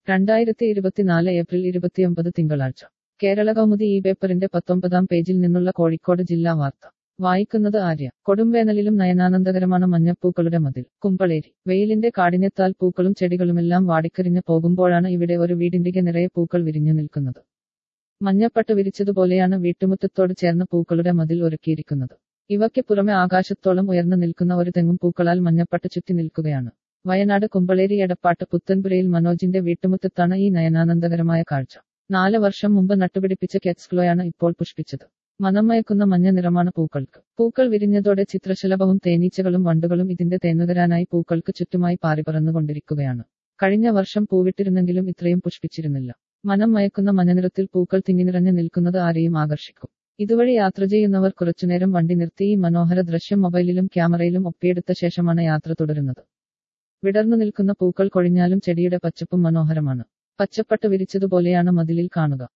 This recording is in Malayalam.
രണ്ടായിരത്തി ഇരുപത്തിനാല് ഏപ്രിൽ ഇരുപത്തിയൊമ്പത് തിങ്കളാഴ്ച കേരള കൗമുദി ഈ പേപ്പറിന്റെ പത്തൊമ്പതാം പേജിൽ നിന്നുള്ള കോഴിക്കോട് ജില്ലാ വാർത്ത വായിക്കുന്നത് ആര്യ കൊടുംവേനലിലും നയനാനന്ദകരമാണ് മഞ്ഞപ്പൂക്കളുടെ മതിൽ കുമ്പളേരി വെയിലിന്റെ കാഠിന്യത്താൽ പൂക്കളും ചെടികളുമെല്ലാം വാടിക്കരിഞ്ഞു പോകുമ്പോഴാണ് ഇവിടെ ഒരു വീടിന്റെ നിറയെ പൂക്കൾ വിരിഞ്ഞു നിൽക്കുന്നത് മഞ്ഞപ്പട്ട് വിരിച്ചതുപോലെയാണ് വീട്ടുമുറ്റത്തോട് ചേർന്ന് പൂക്കളുടെ മതിൽ ഒരുക്കിയിരിക്കുന്നത് ഇവയ്ക്ക് പുറമെ ആകാശത്തോളം ഉയർന്നു നിൽക്കുന്ന ഒരു തെങ്ങും പൂക്കളാൽ മഞ്ഞപ്പട്ട് ചുറ്റി നിൽക്കുകയാണ് വയനാട് കുമ്പളേരി എടപ്പാട്ട് പുത്തൻപുരയിൽ മനോജിന്റെ വീട്ടുമുറ്റത്താണ് ഈ നയനാനന്ദകരമായ കാഴ്ച നാല് വർഷം മുമ്പ് നട്ടുപിടിപ്പിച്ച കെറ്റ്സ്ക്ലോയാണ് ഇപ്പോൾ പുഷ്പിച്ചത് മനമയക്കുന്ന മഞ്ഞ നിറമാണ് പൂക്കൾക്ക് പൂക്കൾ വിരിഞ്ഞതോടെ ചിത്രശലഭവും തേനീച്ചകളും വണ്ടുകളും ഇതിന്റെ തേന്നുകരാനായി പൂക്കൾക്ക് ചുറ്റുമായി പാറിപറന്നുകൊണ്ടിരിക്കുകയാണ് കഴിഞ്ഞ വർഷം പൂവിട്ടിരുന്നെങ്കിലും ഇത്രയും പുഷ്പിച്ചിരുന്നില്ല മനം മയക്കുന്ന മഞ്ഞനിറത്തിൽ പൂക്കൾ തിങ്ങിനിറഞ്ഞു നിൽക്കുന്നത് ആരെയും ആകർഷിക്കും ഇതുവഴി യാത്ര ചെയ്യുന്നവർ കുറച്ചുനേരം വണ്ടി നിർത്തി ഈ മനോഹര ദൃശ്യം മൊബൈലിലും ക്യാമറയിലും ഒപ്പിയെടുത്ത ശേഷമാണ് യാത്ര തുടരുന്നത് വിടർന്നു നിൽക്കുന്ന പൂക്കൾ കൊഴിഞ്ഞാലും ചെടിയുടെ പച്ചപ്പും മനോഹരമാണ് പച്ചപ്പട്ട് വിരിച്ചതുപോലെയാണ് മതിലിൽ കാണുക